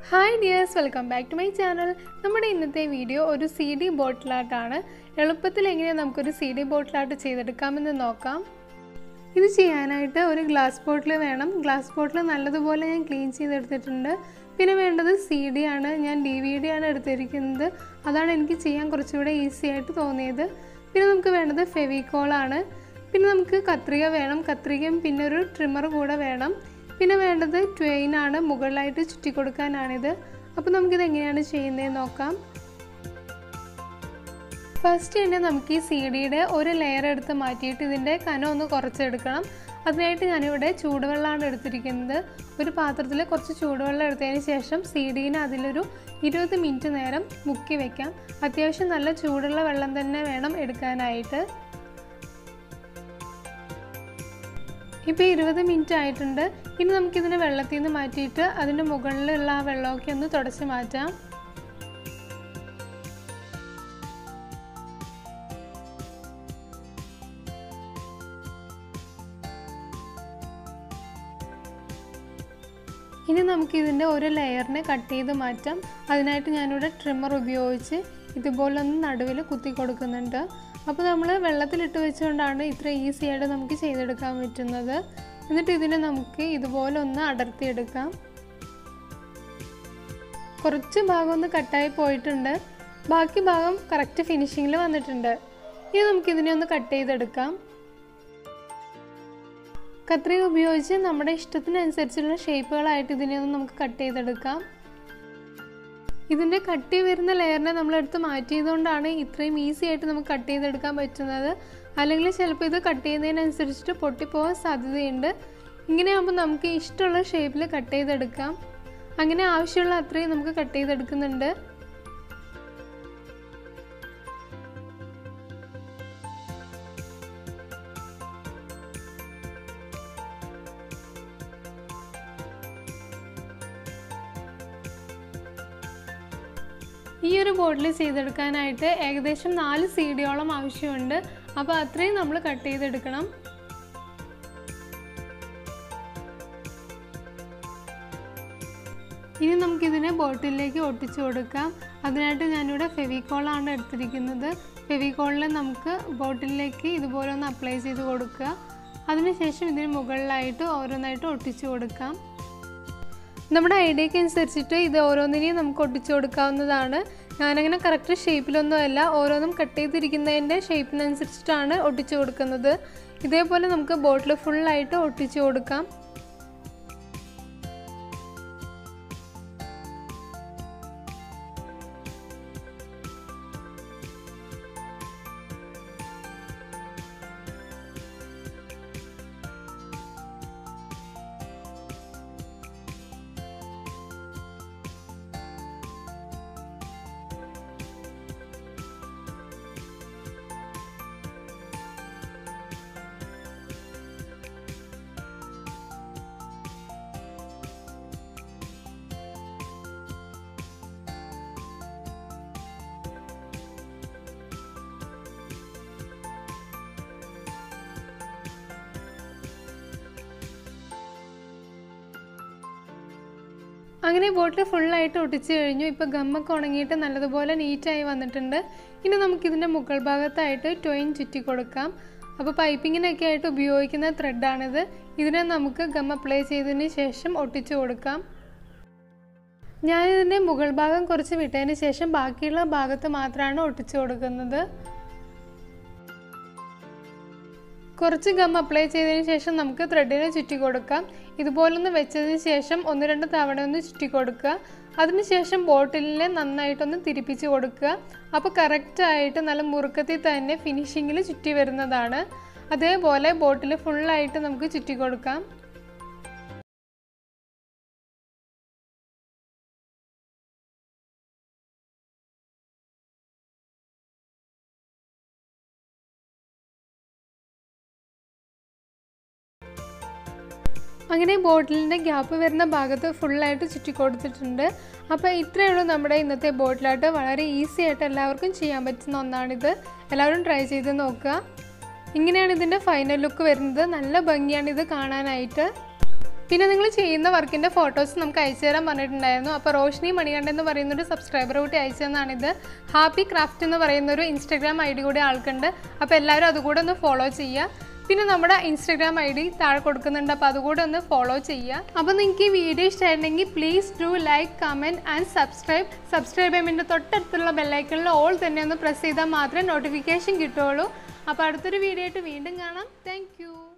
hi dears welcome back to my channel നമ്മുടെ ഇന്നത്തെ video ഒരു സി ഡി ബോട്ടിലാട്ടാണ് എളുപ്പത്തിൽ എങ്ങനെ നമുക്കൊരു സി ഡി ബോട്ടിലാട്ട് ചെയ്തെടുക്കാമെന്ന് നോക്കാം ഇത് ചെയ്യാനായിട്ട് ഒരു ഗ്ലാസ് ബോട്ടിൽ വേണം ഗ്ലാസ് ബോട്ടിൽ നല്ലതുപോലെ ഞാൻ ക്ലീൻ ചെയ്തെടുത്തിട്ടുണ്ട് പിന്നെ വേണ്ടത് സി ഡി ആണ് ഞാൻ ഡി വി ഡി ആണ് എടുത്തിരിക്കുന്നത് അതാണ് എനിക്ക് ചെയ്യാൻ കുറച്ചുകൂടെ ഈസി ആയിട്ട് തോന്നിയത് പിന്നെ നമുക്ക് വേണ്ടത് ഫെവിക്കോളാണ് പിന്നെ നമുക്ക് കത്രിക വേണം കത്രികയും പിന്നെ ഒരു ട്രിമ്മർ കൂടെ വേണം പിന്നെ വേണ്ടത് ട്വെയിൻ ആണ് മുകളിലായിട്ട് ചുറ്റി കൊടുക്കാനാണിത് അപ്പോൾ നമുക്കിത് എങ്ങനെയാണ് ചെയ്യുന്നതെന്ന് നോക്കാം ഫസ്റ്റ് തന്നെ നമുക്ക് ഈ സി ഡിയുടെ ഒരു ലെയർ എടുത്ത് മാറ്റിയിട്ട് ഇതിൻ്റെ കനം ഒന്ന് കുറച്ചെടുക്കണം അതിനായിട്ട് ഞാനിവിടെ ചൂടുവെള്ളമാണ് എടുത്തിരിക്കുന്നത് ഒരു പാത്രത്തിൽ കുറച്ച് ചൂടുവെള്ളം എടുത്തതിന് ശേഷം സി ഡീനെ അതിലൊരു ഇരുപത് മിനിറ്റ് നേരം മുക്കി വെക്കാം അത്യാവശ്യം നല്ല ചൂടുള്ള വെള്ളം തന്നെ വേണം എടുക്കാനായിട്ട് ഇപ്പോൾ ഇരുപത് മിനിറ്റ് ആയിട്ടുണ്ട് ഇനി നമുക്കിതിനെ വെള്ളത്തിൽ നിന്ന് മാറ്റിയിട്ട് അതിൻ്റെ മുകളിലുള്ള ആ വെള്ളമൊക്കെ ഒന്ന് തുടച്ച് മാറ്റാം ഇനി നമുക്ക് ഇതിൻ്റെ ഒരു ലെയറിനെ കട്ട് ചെയ്ത് മാറ്റാം അതിനായിട്ട് ഞാനിവിടെ ട്രിമ്മർ ഉപയോഗിച്ച് ഇതുപോലൊന്ന് നടുവിൽ കുത്തി കൊടുക്കുന്നുണ്ട് അപ്പോൾ നമ്മൾ വെള്ളത്തിലിട്ട് വെച്ചുകൊണ്ടാണ് ഇത്ര ഈസി ആയിട്ട് നമുക്ക് ചെയ്തെടുക്കാൻ പറ്റുന്നത് എന്നിട്ട് ഇതിനെ നമുക്ക് ഇതുപോലെ ഒന്ന് അടർത്തിയെടുക്കാം കുറച്ച് ഭാഗം ഒന്ന് കട്ടായി പോയിട്ടുണ്ട് ബാക്കി ഭാഗം കറക്റ്റ് ഫിനിഷിങ്ങിൽ വന്നിട്ടുണ്ട് ഇനി നമുക്കിതിനെ ഒന്ന് കട്ട് ചെയ്തെടുക്കാം കത്രിക ഉപയോഗിച്ച് നമ്മുടെ ഇഷ്ടത്തിനനുസരിച്ചുള്ള ഷേപ്പുകളായിട്ട് ഇതിനെ ഒന്ന് നമുക്ക് കട്ട് ചെയ്തെടുക്കാം ഇതിൻ്റെ കട്ടി വരുന്ന ലെയറിനെ നമ്മളെടുത്ത് മാറ്റിയതുകൊണ്ടാണ് ഇത്രയും ഈസി ആയിട്ട് നമുക്ക് കട്ട് ചെയ്തെടുക്കാൻ പറ്റുന്നത് അല്ലെങ്കിൽ ചിലപ്പോൾ ഇത് കട്ട് ചെയ്യുന്നതിനനുസരിച്ചിട്ട് പൊട്ടിപ്പോകാൻ സാധ്യതയുണ്ട് ഇങ്ങനെയാകുമ്പോൾ നമുക്ക് ഇഷ്ടമുള്ള ഷേപ്പിൽ കട്ട് ചെയ്തെടുക്കാം അങ്ങനെ ആവശ്യമുള്ള അത്രയും നമുക്ക് കട്ട് ചെയ്തെടുക്കുന്നുണ്ട് ഈ ഒരു ബോട്ടിൽ ചെയ്തെടുക്കാനായിട്ട് ഏകദേശം നാല് സി ഡിയോളം ആവശ്യമുണ്ട് അപ്പോൾ അത്രയും നമ്മൾ കട്ട് ചെയ്തെടുക്കണം ഇനി നമുക്കിതിനെ ബോട്ടിലേക്ക് ഒട്ടിച്ചു കൊടുക്കാം അതിനായിട്ട് ഞാനിവിടെ ഫെവിക്കോളാണ് എടുത്തിരിക്കുന്നത് ഫെവിക്കോളിനെ നമുക്ക് ബോട്ടിലേക്ക് ഇതുപോലെ ഒന്ന് അപ്ലൈ ചെയ്ത് കൊടുക്കുക അതിനുശേഷം ഇതിന് മുകളിലായിട്ട് ഓരോന്നായിട്ട് ഒട്ടിച്ചു കൊടുക്കാം നമ്മുടെ ഐഡിയക്ക് അനുസരിച്ചിട്ട് ഇത് ഓരോന്നിനെയും നമുക്ക് ഒട്ടിച്ചു കൊടുക്കാവുന്നതാണ് ഞാനങ്ങനെ കറക്റ്റ് ഷേപ്പിലൊന്നും അല്ല ഓരോന്നും കട്ട് ചെയ്തിരിക്കുന്നതിൻ്റെ ഷേപ്പിനനുസരിച്ചിട്ടാണ് ഒട്ടിച്ചു കൊടുക്കുന്നത് ഇതേപോലെ നമുക്ക് ബോട്ടിൽ ഫുള്ളായിട്ട് ഒട്ടിച്ചു കൊടുക്കാം അങ്ങനെ ബോട്ടിൽ ഫുള്ളായിട്ട് ഒട്ടിച്ച് കഴിഞ്ഞു ഇപ്പോൾ ഗമ്മൊക്കെ ഉണങ്ങിയിട്ട് നല്ലതുപോലെ നീറ്റായി വന്നിട്ടുണ്ട് ഇനി നമുക്കിതിൻ്റെ മുകൾ ഭാഗത്തായിട്ട് ടൊയിൻ ചുറ്റി കൊടുക്കാം അപ്പോൾ പൈപ്പിങ്ങിനൊക്കെ ആയിട്ട് ഉപയോഗിക്കുന്ന ത്രെഡാണിത് ഇതിനെ നമുക്ക് ഗം അപ്ലൈ ചെയ്തതിന് ശേഷം ഒട്ടിച്ചു കൊടുക്കാം ഞാനിതിൻ്റെ മുകൾ ഭാഗം കുറച്ച് വിട്ടതിന് ശേഷം ബാക്കിയുള്ള ഭാഗത്ത് മാത്രമാണ് ഒട്ടിച്ചു കൊടുക്കുന്നത് കുറച്ച് ഗം അപ്ലൈ ചെയ്തതിന് ശേഷം നമുക്ക് ത്രെഡിനെ ചുറ്റി കൊടുക്കാം ഇതുപോലൊന്ന് വെച്ചതിന് ശേഷം ഒന്ന് രണ്ട് തവണ ഒന്ന് ചുറ്റി കൊടുക്കുക അതിനുശേഷം ബോട്ടിലിനെ നന്നായിട്ടൊന്ന് തിരിപ്പിച്ച് കൊടുക്കുക അപ്പോൾ കറക്റ്റായിട്ട് നല്ല മുറുക്കത്തിൽ തന്നെ ഫിനിഷിങ്ങിൽ ചുറ്റി വരുന്നതാണ് അതേപോലെ ബോട്ടിൽ ഫുള്ളായിട്ട് നമുക്ക് ചുറ്റി കൊടുക്കാം അങ്ങനെ ബോട്ടിലിൻ്റെ ഗ്യാപ്പ് വരുന്ന ഭാഗത്ത് ഫുള്ളായിട്ട് ചുറ്റി കൊടുത്തിട്ടുണ്ട് അപ്പോൾ ഇത്രയേ ഉള്ളൂ നമ്മുടെ ഇന്നത്തെ ബോട്ടിലായിട്ട് വളരെ ഈസി ആയിട്ട് എല്ലാവർക്കും ചെയ്യാൻ പറ്റുന്ന ഒന്നാണിത് എല്ലാവരും ട്രൈ ചെയ്ത് നോക്കുക ഇങ്ങനെയാണ് ഇതിൻ്റെ ഫൈനൽ ലുക്ക് വരുന്നത് നല്ല ഭംഗിയാണ് ഇത് കാണാനായിട്ട് പിന്നെ നിങ്ങൾ ചെയ്യുന്ന വർക്കിൻ്റെ ഫോട്ടോസ് നമുക്ക് അയച്ചു തരാൻ പറഞ്ഞിട്ടുണ്ടായിരുന്നു അപ്പോൾ റോഷ്നി മണികണ്ഠൻ എന്ന് പറയുന്ന ഒരു സബ്സ്ക്രൈബർ കൂട്ടി അയച്ചു തന്നാണിത് ഹാപ്പി ക്രാഫ്റ്റ് എന്ന് പറയുന്ന ഒരു ഇൻസ്റ്റാഗ്രാം ഐ ഡി കൂടി ആൾക്കുണ്ട് അപ്പോൾ എല്ലാവരും അതുകൂടെ ഒന്ന് ഫോളോ ചെയ്യുക പിന്നെ നമ്മുടെ ഇൻസ്റ്റാഗ്രാം ഐ ഡി താഴെ കൊടുക്കുന്നുണ്ട് അപ്പോൾ അതുകൂടെ ഒന്ന് ഫോളോ ചെയ്യുക അപ്പോൾ നിങ്ങൾക്ക് ഈ വീഡിയോ ഇഷ്ടമായിട്ടുണ്ടെങ്കിൽ please do like comment and subscribe subscribe ചെയ്യുമ്പോൾ തൊട്ടടുത്തുള്ള ബെല്ലൈക്കണിൽ ഓൾ തന്നെ ഒന്ന് പ്രസ് ചെയ്താൽ മാത്രമേ നോട്ടിഫിക്കേഷൻ കിട്ടുള്ളൂ അപ്പോൾ അടുത്തൊരു വീഡിയോ ആയിട്ട് വീണ്ടും കാണാം താങ്ക്